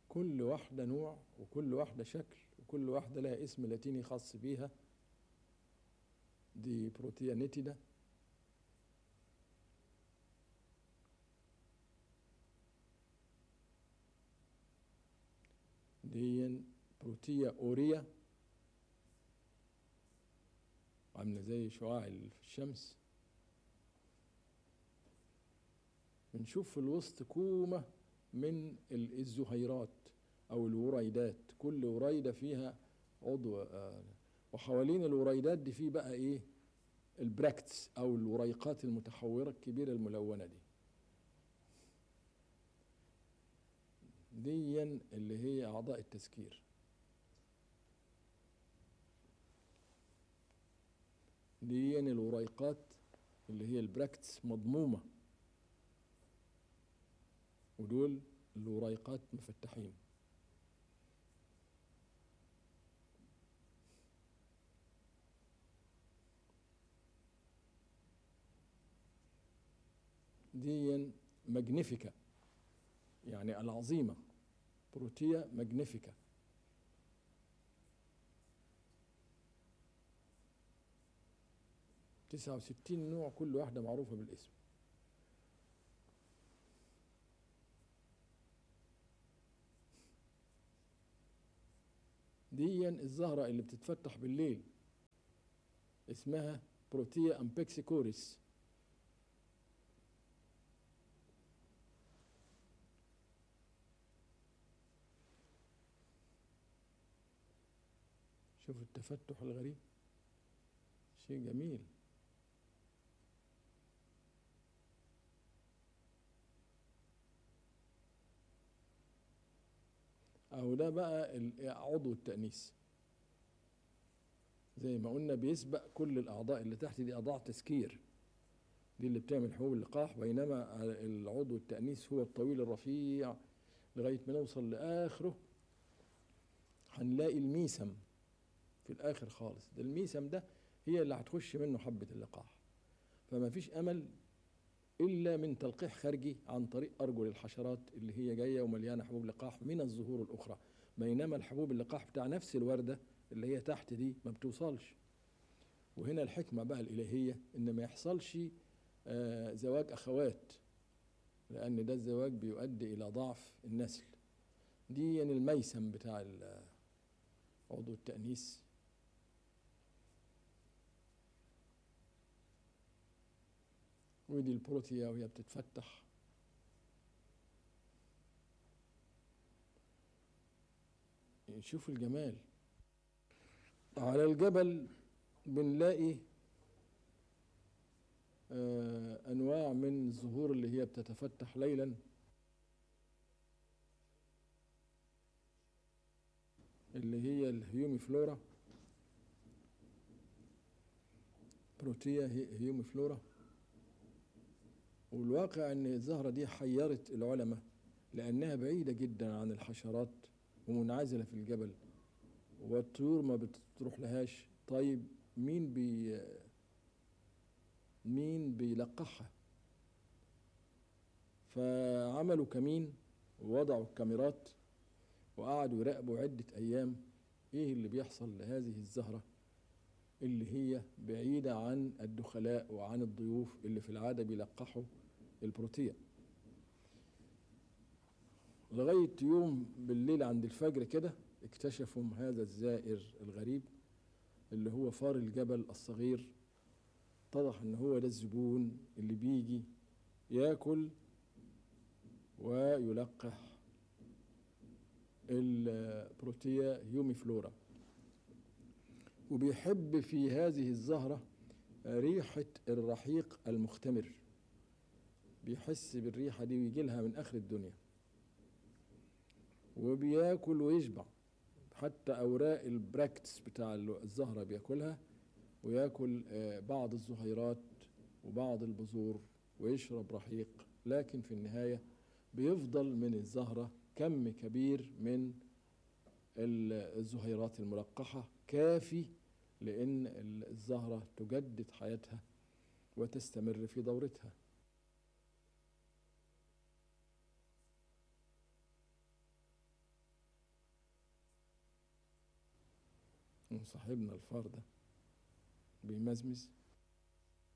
كل واحدة نوع وكل واحدة شكل وكل واحدة لها اسم لاتيني خاص بيها دي بروتيا نيتيدا دي بروتيا اوريا عاملة زي شعاع الشمس بنشوف في الوسط كومة من ال- الزهيرات أو الوريدات كل وريدة فيها عضو آه، وحوالين الوريدات دي في بقى إيه البراكتس أو الوريقات المتحورة الكبيرة الملونة دي ديا اللي هي أعضاء التذكير ديا الوريقات اللي هي البراكتس مضمومة ودول الوريقات مفتحين دي ماجنيفيكا يعني العظيمة بروتيا ماجنيفيكا تسعة وستين نوع كل واحدة معروفة بالاسم دي الزهرة اللي بتتفتح بالليل اسمها بروتيا امبكسيكوريس شوف التفتح الغريب شيء جميل أو ده بقى ال- عضو التأنيث زي ما قلنا بيسبق كل الأعضاء اللي تحت دي أعضاء تسكير دي اللي بتعمل حبوب اللقاح بينما العضو التأنيث هو الطويل الرفيع لغاية ما نوصل لآخره هنلاقي الميسم في الآخر خالص ده الميسم ده هي اللي هتخش منه حبة اللقاح فما فيش أمل إلا من تلقيح خارجي عن طريق أرجل الحشرات اللي هي جاية ومليانة حبوب لقاح من الزهور الأخرى بينما الحبوب اللقاح بتاع نفس الوردة اللي هي تحت دي ما بتوصلش وهنا الحكمة بقى الإلهية إن ما يحصلش آه، زواج أخوات لأن ده الزواج بيؤدي إلى ضعف النسل دي يعني الميسم بتاع ال- عضو التأنيث ودي البروتيا وهي بتتفتح شوف الجمال على الجبل بنلاقي آه، انواع من الزهور اللي هي بتتفتح ليلا اللي هي الهيومي فلورا بروتيا هي- هيومي فلورا والواقع ان الزهرة دي حيرت العلماء لانها بعيدة جدا عن الحشرات ومنعزلة في الجبل والطيور ما بتروح لهاش طيب مين بي مين بيلقحها فعملوا كمين ووضعوا الكاميرات وقعدوا يراقبوا عدة أيام إيه اللي بيحصل لهذه الزهرة اللي هي بعيدة عن الدخلاء وعن الضيوف اللي في العادة بيلقحوا البروتيا لغاية يوم بالليل عند الفجر كده اكتشفوا هذا الزائر الغريب اللي هو فار الجبل الصغير اتضح ان هو ده الزبون اللي بيجي ياكل ويلقح البروتيا هيومي فلورا وبيحب في هذه الزهرة ريحة الرحيق المختمر بيحس بالريحة دي ويجي لها من آخر الدنيا وبياكل ويشبع حتى أوراق البراكتس بتاع الزهرة بياكلها وياكل آه، بعض الزهيرات وبعض البذور ويشرب رحيق لكن في النهاية بيفضل من الزهرة كم كبير من ال- الزهيرات الملقحة كافي لأن الزهرة تجدد حياتها وتستمر في دورتها صاحبنا الفار ده بيمزمز